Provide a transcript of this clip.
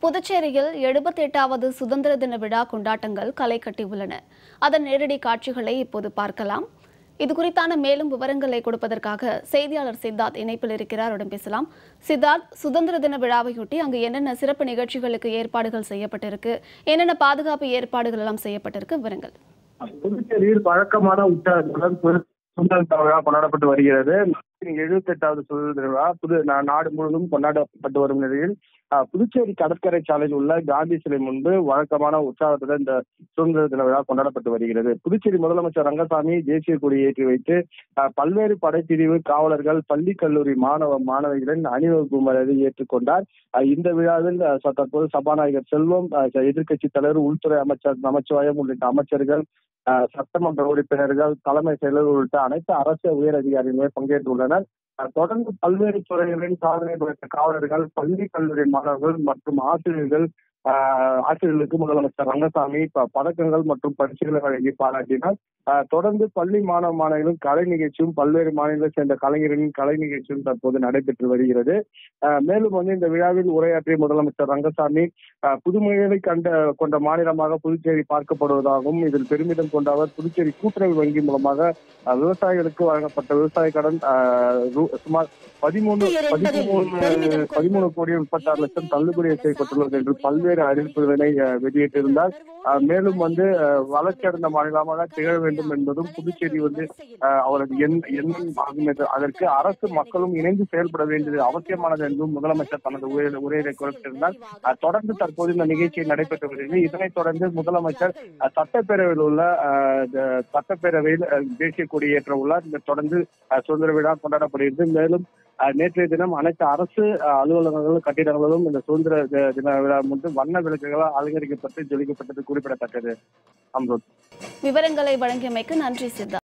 புதுச்சேரியில் எழுபத்தி எட்டாவது சுதந்திர தின விழா கொண்டாட்டங்கள் களை கட்டியுள்ளன அதன் நேரடி காட்சிகளை இப்போது பார்க்கலாம் இது குறித்தான மேலும் விவரங்களை கொடுப்பதற்காக செய்தியாளர் சித்தார்த் இணைப்பில் இருக்கிறார் அவரிடம் பேசலாம் சித்தார்த் சுதந்திர தின விழாவையொட்டி அங்கு என்னென்ன சிறப்பு நிகழ்ச்சிகளுக்கு ஏற்பாடுகள் செய்யப்பட்டிருக்கு என்னென்ன பாதுகாப்பு ஏற்பாடுகள் எல்லாம் செய்யப்பட்டிருக்கு விவரங்கள் புதுச்சேரியில் வழக்கமான உற்சாகத்துடன் புது சுதந்திர தின விழா கொண்டாடப்பட்டு வருகிறது எழுபத்தி எட்டாவது சுதந்திர விழா புது நா- நாடு முழுவதும் கொண்டாடப்பட்டு வரும் நிலையில் அஹ், புதுச்சேரி கடற்கரை சாலையில் உள்ள காந்தி சிலை முன்பு வழக்கமான உற்சாகத்துடன் இந்த சுதந்திர தின விழா கொண்டாடப்பட்டு வருகிறது புதுச்சேரி முதலமைச்சர் ரங்கசாமி தேசிய கொடி ஏற்றி வைத்து அஹ், பல்வேறு படைப்பிரிவு காவலர்கள் பள்ளி கல்லூரி மாணவ மாணவிகளின் அணிவகுப்பு மரியாதை ஏற்றுக்கொண்டார் அஹ், இந்த விழாவில் அஹ், ச- தற்போது சபாநாயகர் செல்வம் எதிர்கட்சி தலைவர் உள்துறை அமைச்சர் நமச்சிவாயம் உள்ளிட்ட அமைச்சர்கள் அஹ், சட்டமன்ற உறுப்பினர்கள் தலைமை செயலர் உள்ளிட்ட அனைத்து அரசு உயர் அதிகாரிகளுமே பங்கேற்றுள்ளனர் அஹ், தொடர்ந்து பல்வேறு துறைகளின் சாதனை படைத்த காவலர்கள் பள்ளி கல்லூரி மாணவர்கள் மற்றும் ஆசிரியர்கள் அஹ், ஆசிரியர்களுக்கு முதலமைச்சர் ரங்கசாமி ப- பதக்கங்கள் மற்றும் பரிசுகளை வழங்கி பாராட்டினார் அஹ், தொடர்ந்து பள்ளி மாணவ மாணவிகளும் கலை நிகழ்ச்சியும் பல்வேறு மாநிலங்களை சேர்ந்த கலைஞர்களின் கலை நிகழ்ச்சியும் தற்போது நடைபெற்று வருகிறது அஹ், மேலும் வந்து இந்த விழாவில் உரையாற்றிய முதலமைச்சர் ரங்கசாமி அஹ், புதுமைகளை கண்ட கொண்ட மாநிலமாக புதுச்சேரி பார்க்கப்படுவதாகவும் இதில் பெருமிதம் கொண்ட அவர் புதுச்சேரி கூட்டுறவு வங்கி மூலமாக அஹ், விவசாயிகளுக்கு வழங்கப்பட்ட விவசாய கடன் அஹ், ரூ- சுமார் பதிமூணு பதிமூணு பதிமூணு கோடி முப்பத்தாறு லட்சம் தள்ளுபடி செய்யப்பட்டுள்ளது என்று பல்வேறு அறிவிப்புகளை அஹ், வெளியிட்டிருந்தார் அஹ், மேலும் வந்து அஹ், வளர்ச்சியடைந்த மாநிலமாக திகழ வேண்டும் என்பதும் புதுச்சேரி வந்து அஹ், அவரது எண் எண்ணம் ஆகும் என்று அதற்கு அரசு மக்களும் இணைந்து செயல்பட வேண்டியது அவசியமானது என்றும் முதலமைச்சர் தனது உரை- உரையிலே குறிப்பிட்டிருந்தார் அஹ், தொடர்ந்து தற்போது இந்த நிகழ்ச்சி நடைபெற்று வருகிறது இதனைத் தொடர்ந்து முதலமைச்சர் அஹ், சட்டப்பேரவையில் உள்ள அஹ், த- சட்டப்பேரவையில் அஹ், தேசிய கொடி ஏற்ற உள்ளார் இந்த தொடர்ந்து அஹ், சுதந்திர விழா கொண்டாடப்படுகிறது மேலும் அஹ், நேற்றைய தினம் அனைத்து அரசு அஹ், அலுவலகங்களும் கட்டிடங்களும் இந்த சுதந்திர தி- தின விழா முன்பு வண்ண விளக்குகளால் அலங்கரிக்கப்பட்டு ஜொலிக்கப்பட்டது குறிப்பிடத்தக்கது அம்ரோத் விவரங்களை வழங்கியமைக்கு நன்றி சித்தார்த்